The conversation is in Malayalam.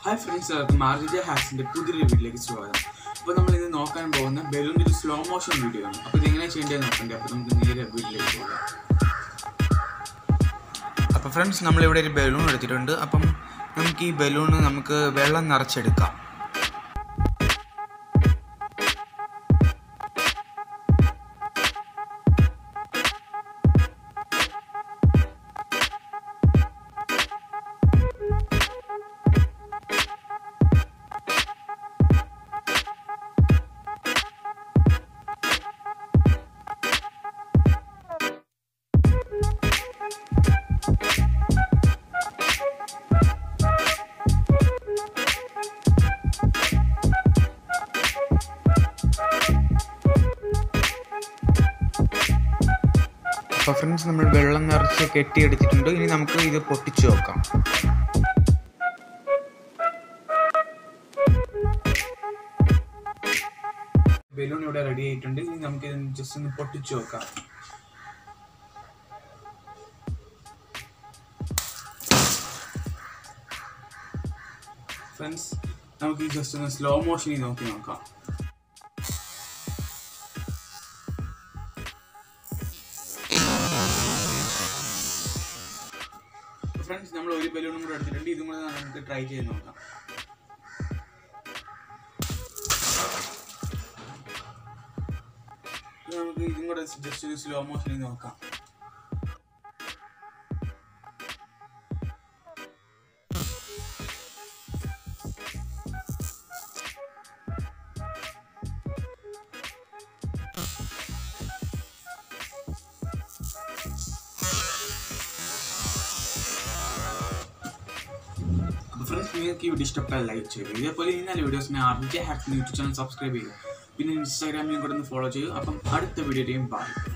ഹായ് ഫ്രണ്ട്സ് എല്ലാവർക്കും മാർജിജ ഹാക്സിന്റെ പുതിയൊരു വീഡിയോയിലേക്ക് സ്വാഗതം അപ്പോൾ നമ്മൾ ഇന്ന് നോക്കാൻ പോകുന്ന ബലൂണിന്റെ ഒരു സ്ലോ മോഷൻ വീഡിയോ ആണ് അപ്പോൾ ഇതെങ്ങനെ ചെയ്യേണ്ടത് നോക്കണ്ടേ അപ്പോൾ നമുക്ക് നേരെ വീട്ടിലേക്ക് പോകാം അപ്പോൾ ഫ്രണ്ട്സ് നമ്മളിവിടെ ഒരു ബലൂൺ എടുത്തിട്ടുണ്ട് അപ്പം നമുക്ക് ഈ ബലൂൺ നമുക്ക് വെള്ളം നിറച്ചെടുക്കാം അപ്പോൾ ഫ്രണ്ട്സ് നമ്മൾ വെള്ളം നിറച്ച് കെട്ടിയെടുത്തിട്ടുണ്ട് ഇനി നമുക്ക് ഇത് പൊട്ടിച്ചു നോക്കാം ബലൂൺ ഇവിടെ റെഡി ആയിട്ടുണ്ട് ഇനി നമുക്ക് ഇത് ജസ്റ്റ് ഒന്ന് പൊട്ടിച്ചു നോക്കാം ഫ്രണ്ട്സ് നമുക്ക് ഈ ജസ്റ്റ് ഒന്ന് സ്ലോ മോഷനിൽ നോക്കി നോക്കാം ഫ്രണ്ട്സ് നമ്മൾ ഒരു ബലൂണും കൂടെ എടുത്തിട്ടുണ്ട് ഇതും കൂടെ നമുക്ക് ട്രൈ ചെയ്ത് നോക്കാം ഇനി നമുക്ക് ഇതും കൂടെ ജസ്റ്റ് ഒരു സ്ലോ മോഷനിൽ നോക്കാം അപ്പോൾ ഫ്രണ്ട്സ് നിങ്ങൾക്ക് ഈ വീഡിയോ ഇഷ്ടപ്പെട്ടാൽ ലൈക്ക് ചെയ്യുക ഇതേപോലെ ഇന്നലെ വീഡിയോസിനെ R J hack YouTube channel subscribe ചെയ്യുക പിന്നെ ഇൻസ്റ്റാഗ്രാമിലും കൂടെ ഒന്ന് ഫോളോ ചെയ്യുക അപ്പം അടുത്ത വീഡിയോയും ബൈ